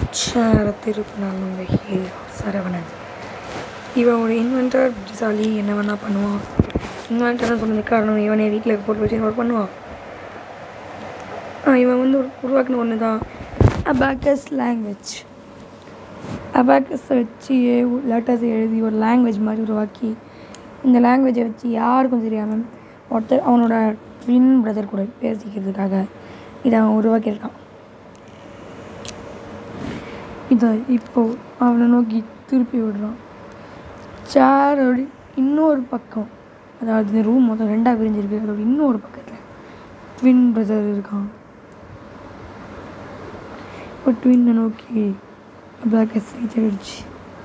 சேர திருப்பினான் நம்ம ஹீரோ சரவணன் இவன் ஒரு இன்வென்டர் புத்திசாலி என்ன வேணால் பண்ணுவான் இன்வென்டர்னு சொன்னதுக்கு காரணம் இவனே வீட்டில் போட்டு வச்சு ஒர்க் பண்ணுவான் ஆ, இவன் வந்து ஒரு உருவாக்கின ஒன்று தான் அபாக்கஸ் லாங்குவேஜ் அபாக்கஸை வச்சு லெட்டர்ஸ் எழுதி ஒரு லாங்குவேஜ் மாதிரி உருவாக்கி இந்த லாங்குவேஜை வச்சு யாருக்கும் தெரியாமல் ஒருத்தர் அவனோட ட்வின் பிரதர் கூட பேசிக்கிறதுக்காக இதை அவன் உருவாக்கியிருக்கான் இதை இப்போ அவனை நோக்கி திருப்பி விடுறான் சேரோட இன்னொரு பக்கம் அதாவது இந்த ரூம் மொத்தம் ரெண்டாக பிரிஞ்சிருக்கு அதோட இன்னொரு பக்கத்தில் ட்வின் பிரதர் இருக்கான் இப்போ ட்வின்னை நோக்கி பிளாக் ரீச் ஆகிடுச்சு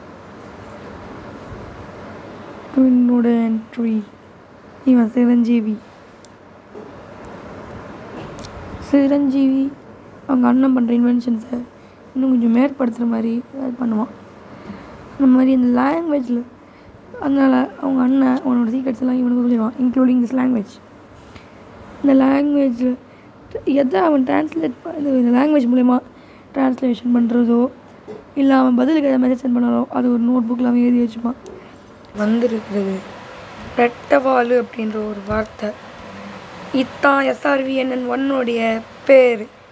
ட்வின்னோட என்ட்ரி இவன் சிரஞ்சீவி சிரஞ்சீவி அவங்க அண்ணன் பண்ணுற இன்வென்ஷன்ஸை இன்னும் கொஞ்சம் மேற்படுத்துகிற மாதிரி ஏதாவது பண்ணுவான் அந்த மாதிரி இந்த லாங்குவேஜில் அதனால் அவங்க அண்ணன் அவனோட சீக்ரெட்ஸ் எல்லாம் இவனுக்கு சொல்லிடுவான் இன்க்ளூடிங் திஸ் லாங்குவேஜ் இந்த லாங்குவேஜில் எதை அவன் டிரான்ஸ்லேட் இந்த லாங்குவேஜ் மூலயமா ட்ரான்ஸ்லேஷன் பண்ணுறதோ இல்லை அவன் பதிலுக்கு எதாவது மெசேஜ் சென்ட் பண்ணாரோ அது ஒரு நோட் புக்கில் அவன் எழுதி வச்சுப்பான் வந்திருக்கிறது ரெட்டவாலு அப்படின்ற ஒரு வார்த்தை இத்தான் எஸ்ஆர்விஎன்என் ஒன்னுடைய பேர்